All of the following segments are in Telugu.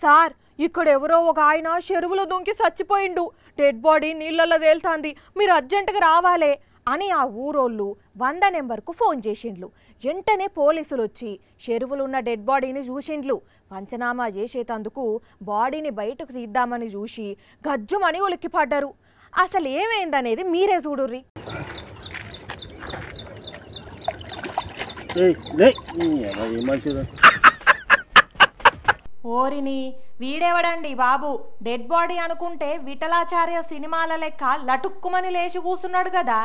సార్ ఇక్కడ ఎవరో ఒక ఆయన చెరువులో దుంకి చచ్చిపోయిండు డెడ్ బాడీ నీళ్ళల్లో తేలుతాంది మీరు అర్జెంటుగా రావాలే అని ఆ ఊరోళ్ళు వంద నెంబర్కు ఫోన్ చేసిండ్లు వెంటనే పోలీసులు వచ్చి చెరువులో ఉన్న డెడ్ బాడీని చూసిండ్లు పంచనామా చేసేటందుకు బాడీని బయటకు తీద్దామని చూసి గజ్జుమని ఉలిక్కిపడ్డారు అసలు ఏమైందనేది మీరే చూడుర్రి ఏయ్ లే ఈ అబ్బా, ఏం మంచిది ఓరిని వీడెవడండి బాబు డెడ్ బాడీ అనుకుంటే విఠలాచార్య సినిమాల లెక్క లటుక్కుమని లేచి కూస్తున్నాడు కదా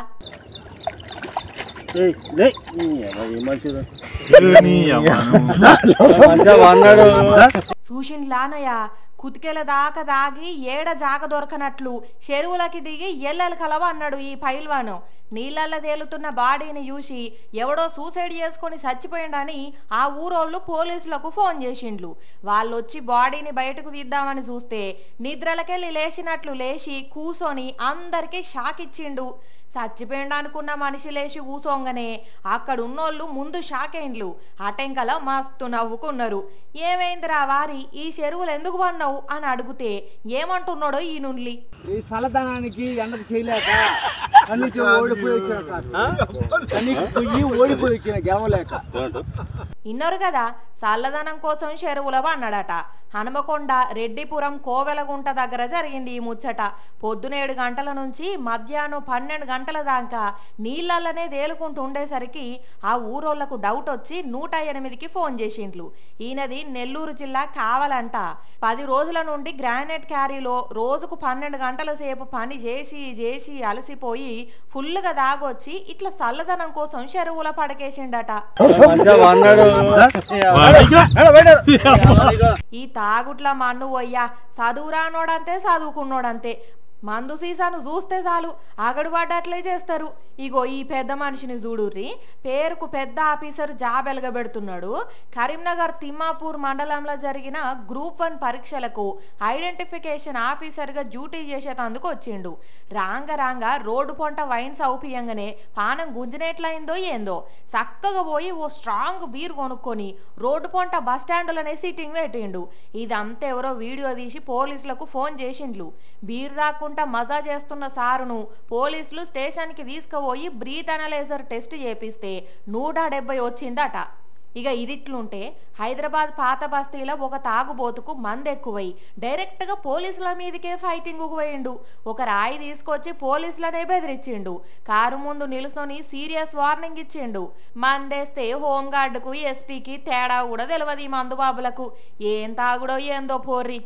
ఏయ్ లే ఈ అబ్బా, ఏం మంచిది నీ అవ్వను. మంచిగా అన్నాడు చూసిండ్లానయ్య కుతికెల దాకా దాగి ఏడ జాగ దొరకనట్లు చెరువులకి దిగి ఎల్లలు కలవ అన్నాడు ఈ పైల్వాను నీళ్ళల్లో తేలుతున్న బాడీని చూసి ఎవడో సూసైడ్ చేసుకొని చచ్చిపోయిండని ఆ ఊరోళ్ళు పోలీసులకు ఫోన్ చేసిండ్లు వాళ్ళొచ్చి బాడీని బయటకు తీద్దామని చూస్తే నిద్రలకెళ్ళి లేచినట్లు లేచి కూసోని అందరికీ షాక్ ఇచ్చిండు చచ్చిపోయిండు అనుకున్న మనిషి లేచి కూసోంగనే అక్కడ ఉన్నోళ్ళు ముందు షాక్ అయిండ్లు అటెంకల మస్తు నవ్వుకున్నారు ఏమైందిరా వారి ఈ చెరువులు ఎందుకు పన్నావు అని అడిగితే ఏమంటున్నాడో ఈ నుండి ఈ చల్లదనానికి ఎండకు చేయలేక అన్నిటి ఓడిపోయి వచ్చిన అన్నిటి పొయ్యి ఓడిపోయి వచ్చిన గెలవలేక ఇన్నరు కదా చల్లదనం కోసం చెరువుల అన్నాడట హనుమకొండ రెడ్డిపురం కోవెలగుంట దగ్గర జరిగింది ఈ ముచ్చట పొద్దునేడు గంటల నుంచి మధ్యాహ్నం పన్నెండు గంటల దాకా నీళ్ళల్లనే తేలుకుంటూ ఉండేసరికి ఆ ఊరోళ్లకు డౌట్ వచ్చి నూట ఎనిమిదికి ఫోన్ చేసిండ్లు ఈయనది నెల్లూరు జిల్లా కావాలంట పది రోజుల నుండి గ్రానైట్ క్యారీలో రోజుకు పన్నెండు గంటల సేపు పని చేసి చేసి అలసిపోయి ఫుల్గా దాగొచ్చి ఇట్లా చల్లదనం కోసం చెరువుల పడకేసిండట మంచిగా అన్నాడు ఈ తాగుట్ల మన్ను పోయ్యా చదువురానోడంతే చదువుకున్నోడంతే మందు సీసాను చూస్తే చాలు అగడు పడ్డట్లే చేస్తారు ఇగో ఈ పెద్ద మనిషిని చూడుర్రి పేరుకు పెద్ద ఆఫీసర్ జాబ్ ఎలగబెడుతున్నాడు కరీంనగర్ తిమ్మాపూర్ మండలంలో జరిగిన గ్రూప్ వన్ పరీక్షలకు ఐడెంటిఫికేషన్ ఆఫీసర్గా డ్యూటీ చేసేటందుకు వచ్చిండు రాంగ రాంగ రోడ్డు పొంట వైన్ సౌపియంగానే పానం గుంజినెట్లయిందో ఏందో చక్కగా పోయి ఓ స్ట్రాంగ్ బీర్ కొనుక్కొని రోడ్డు పొంట బస్ స్టాండ్లోనే సిట్టింగ్ పెట్టిండు ఇదంతా ఎవరో వీడియో తీసి పోలీసులకు ఫోన్ చేసిండ్లు బీర్ దాక్కుంటా మజా చేస్తున్న సారును పోలీసులు స్టేషన్కి తీసుకుపోయి బ్రీత్ అనలైజర్ టెస్ట్ చేపిస్తే నూట డెబ్బై వచ్చిందట ఇక ఇదిట్లుంటే హైదరాబాద్ పాత బస్తీలో ఒక తాగుబోతుకు మంది ఎక్కువై డైరెక్ట్గా పోలీసుల మీదకే ఫైటింగ్ పోయిండు ఒక రాయి తీసుకొచ్చి పోలీసులనే బెదిరించిండు కారు ముందు నిలుసొని సీరియస్ వార్నింగ్ ఇచ్చిండు మందేస్తే హోంగార్డుకు ఎస్పీకి తేడా కూడా తెలియదు ఈ మందుబాబులకు ఏం తాగుడో ఏందో పోర్రి